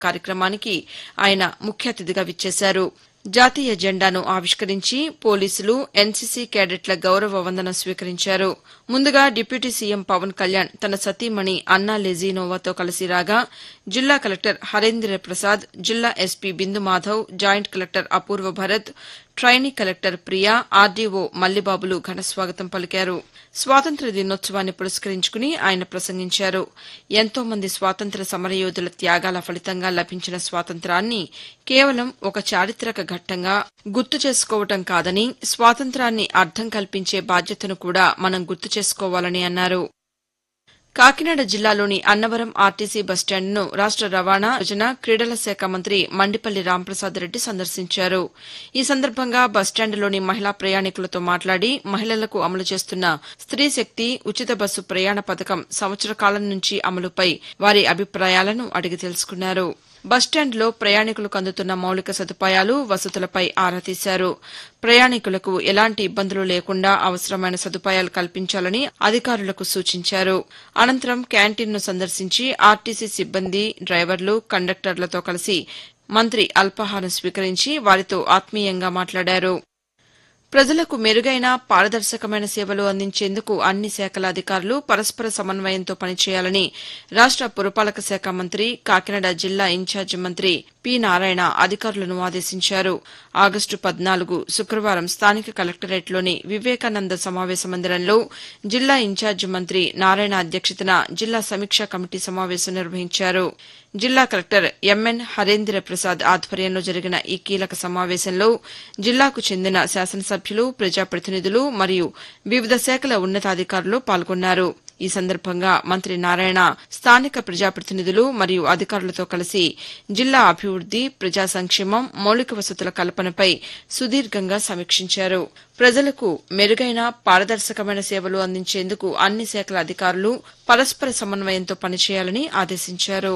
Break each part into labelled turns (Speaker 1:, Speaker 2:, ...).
Speaker 1: కార్యక్రమానికి ఆయన ముఖ్య అతిథిగా విచ్చేశారు జాతీయ జెండాను ఆవిష్కరించి పోలీసులు ఎన్సీసీ కేడెట్ల గౌరవ వందనం స్వీకరించారు ముందుగా డిప్యూటీ సీఎం పవన్ కళ్యాణ్ తన సతీమణి అన్నా లెజీనోవాతో కలిసి రాగా జిల్లా కలెక్టర్ హరేంద్ర ప్రసాద్ జిల్లా SP Bindu Madhav joint collector Apoorva Bharat trainee collector Priya RDO మల్లిబాబులు ఘనస్వాగతం పలికారు స్వాతంత్ర్య దినోత్సవాన్ని పురస్కరించుకుని ఆయన ప్రసంగించారు ఎంతో మంది స్వాతంత్ర్య సమరయోధుల త్యాగాల ఫలితంగా లభించిన స్వాతంత్రాన్ని కేవలం ఒక చారిత్రక ఘట్టంగా గుర్తు చేసుకోవటం కాదని స్వాతంత్రాన్ని అర్థం కల్పించే బాధ్యతను కూడా మనం గుర్తు చేసుకోవాలని అన్నారు కాకినాడ జిల్లాలోని అన్నవరం ఆర్టీసీ బస్టాండ్ను రాష్ట రవాణా యోజన క్రీడల శాఖ మంత్రి మండిపల్లి రాంప్రసాద్ రెడ్డి సందర్శించారు ఈ సందర్భంగా బస్టాండ్లోని మహిళా ప్రయాణికులతో మాట్లాడి మహిళలకు అమలు చేస్తున్న స్త్రీ శక్తి ఉచిత బస్సు ప్రయాణ పథకం సంవత్సర కాలం నుంచి అమలుపై వారి అభిప్రాయాలను అడిగి తెలుసుకున్నారు బస్టాండ్లో ప్రయాణికులకు అందుతున్న మౌలిక సదుపాయాలు వసతులపై ఆరా తీశారు ప్రయాణికులకు ఎలాంటి ఇబ్బందులు లేకుండా అవసరమైన సదుపాయాలు కల్పించాలని అధికారులకు సూచించారు అనంతరం క్యాంటీన్ను సందర్శించి ఆర్టీసీ సిబ్బంది డ్రైవర్లు కండక్టర్లతో కలిసి మంత్రి అల్పాహారం స్వీకరించి వారితో ఆత్మీయంగా మాట్లాడారు ప్రజలకు మెరుగైన పారదర్శకమైన సేవలు అందించేందుకు అన్ని శాఖల అధికారులు పరస్పర సమన్వయంతో పనిచేయాలని రాష్ట పురపాలక శాఖ మంత్రి కాకినాడ జిల్లా ఇన్ఛార్జి మంత్రి పి నారాయణ అధికారులను ఆదేశించారు ఆగస్టు పద్నాలుగు శుక్రవారం స్థానిక కలెక్టరేట్లోని వివేకానంద సమావేశ మందిరంలో జిల్లా ఇన్ఛార్జి మంత్రి నారాయణ అధ్యక్షతన జిల్లా సమీక్షా కమిటీ సమావేశం నిర్వహించారు జిల్లా కలెక్టర్ ఎంఎన్ హరేంద్ర ప్రసాద్ ఆధ్వర్యంలో జరిగిన ఈ కీలక సమావేశంలో జిల్లాకు చెందిన శాసనసభ్యులు ప్రజాప్రతినిధులు మరియు వివిధ శాఖల ఉన్నతాధికారులు పాల్గొన్నారు ఈ సందర్భంగా మంత్రి నారాయణ స్థానిక ప్రజాప్రతినిధులు మరియు అధికారులతో కలిసి జిల్లా అభివృద్ది ప్రజా సంక్షేమం మౌలిక వసతుల కల్పనపై సుదీర్ఘంగా సమీక్షించారు ప్రజలకు మెరుగైన పారదర్శకమైన సేవలు అందించేందుకు అన్ని శాఖల అధికారులు పరస్పర సమన్వయంతో పనిచేయాలని ఆదేశించారు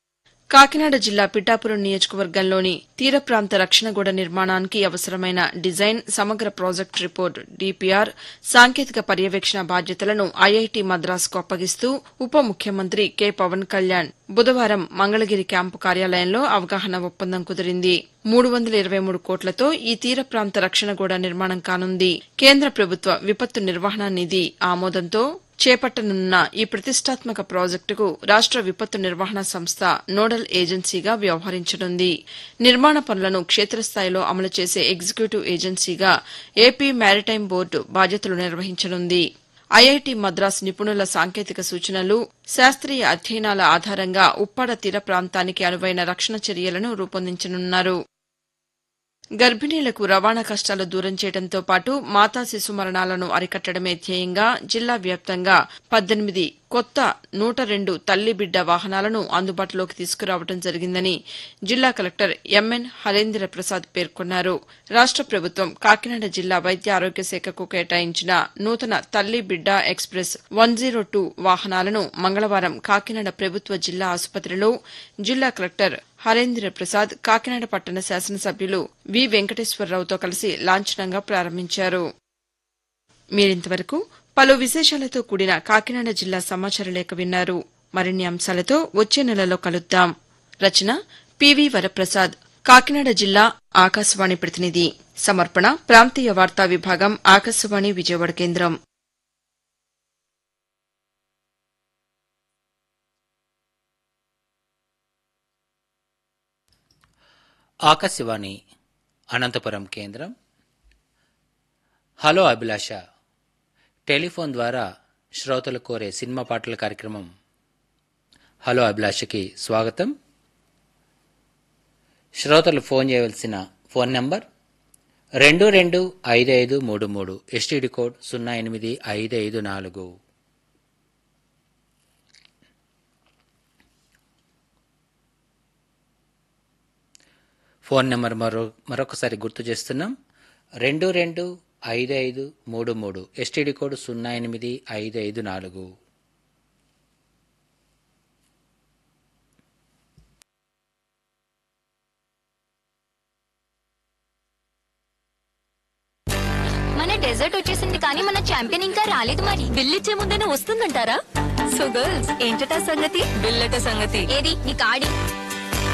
Speaker 1: కాకినాడ జిల్లా పిఠాపురం నియోజకవర్గంలోని తీర ప్రాంత రక్షణ గోడ నిర్మాణానికి అవసరమైన డిజైన్ సమగ్ర ప్రాజెక్టు రిపోర్ట్ డీపీఆర్ సాంకేతిక పర్యవేక్షణ బాధ్యతలను ఐఐటీ మద్రాసుకు అప్పగిస్తూ ఉప ముఖ్యమంత్రి కె పవన్ కళ్యాణ్ బుధవారం మంగళగిరి క్యాంపు కార్యాలయంలో అవగాహన ఒప్పందం కుదిరింది మూడు వందల ఇరవై మూడు కోట్లతో ఈ తీర ప్రాంత రక్షణ గోడ నిర్మాణం కానుంది కేంద్ర ప్రభుత్వ విపత్తు నిర్వహణ నిధి ఆమోదంతో చేపట్టనున్న ఈ ప్రతిష్టాత్మక ప్రాజెక్టుకు రాష్ట విపత్తు నిర్వహణ సంస్థ నోడల్ ఏజెన్సీగా వ్యవహరించనుంది నిర్మాణ పనులను క్షేత్రస్థాయిలో అమలు చేసే ఎగ్జిక్యూటివ్ ఏజెన్సీగా ఏపీ మారిటైమ్ బోర్డు బాధ్యతలు నిర్వహించనుంది ఐఐటి మద్రాస్ నిపుణుల సాంకేతిక సూచనలు శాస్త్రీయ అధ్యయనాల ఆధారంగా ఉప్పాడ తీర ప్రాంతానికి అనువైన రక్షణ చర్యలను రూపొందించనున్నారు గర్భిణీలకు రవాణా కష్టాలు దూరం చేయడంతో పాటు మాతా శిశు మరణాలను అరికట్టడమే ధ్యేయంగా జిల్లా వ్యాప్తంగా పద్దెనిమిది కొత్త నూట రెండు తల్లి బిడ్డ వాహనాలను అందుబాటులోకి తీసుకురావడం జరిగిందని జిల్లా కలెక్టర్ ఎంఎన్ హరేంద్ర ప్రసాద్ పేర్కొన్నారు రాష్ట ప్రభుత్వం కాకినాడ జిల్లా వైద్య ఆరోగ్య శాఖకు కేటాయించిన నూతన తల్లి బిడ్డ ఎక్స్ప్రెస్ వన్ జీరో టూ వాహనాలను మంగళవారం కాకినాడ ప్రభుత్వ జిల్లా ఆసుపత్రిలో జిల్లా కలెక్టర్ హరేంద్ర ప్రసాద్ కాకినాడ పట్టణ శాసనసభ్యులు వి వెంకటేశ్వరరావుతో కలిసి లాంఛనంగా ప్రారంభించారు మీరింతవరకు పలు విశేషాలతో కూడిన కాకినాడ జిల్లా సమాచార లేఖ విన్నారు మరిన్ని అంశాలతో వచ్చే నెలలో కలుద్దాం రచన పివి వరప్రసాద్ కాకినాడ జిల్లా ఆకాశవాణి ప్రతినిధి సమర్పణ ప్రాంతీయ వార్తా విభాగం ఆకాశవాణి విజయవాడ కేంద్రం
Speaker 2: ఆకాశవాణి అనంతపురం కేంద్రం హలో అభిలాష టెలిఫోన్ ద్వారా శ్రోతలు కోరే సినిమా పాటల కార్యక్రమం హలో అభిలాషకి స్వాగతం శ్రోతలు ఫోన్ చేయవలసిన ఫోన్ నంబర్ రెండు రెండు ఐదు ఐదు మూడు మూడు ఎస్టీడీ కోడ్ సున్నా ఎనిమిది ఐదు ఐదు నాలుగు ఫోన్ నెంబర్ మరో మరొకసారి గుర్తు చేస్తున్నాం రెండు రెండు ఐదు ఐదు మూడు మూడు ఎస్టీడీ కోడ్ సున్నా ఎనిమిది ఐదు ఐదు నాలుగు
Speaker 3: మన డెజర్ట్ వచ్చేసింది కానీ మన ఛాంపియన్ ఇంకా రాలేదు మరి
Speaker 4: బిల్లిచ్చే ముందేనే వస్తుందంటారా సో గర్ల్స్ ఏంటటా సంగతి బిల్లట సంగతి
Speaker 3: ఏది నీ కార్డి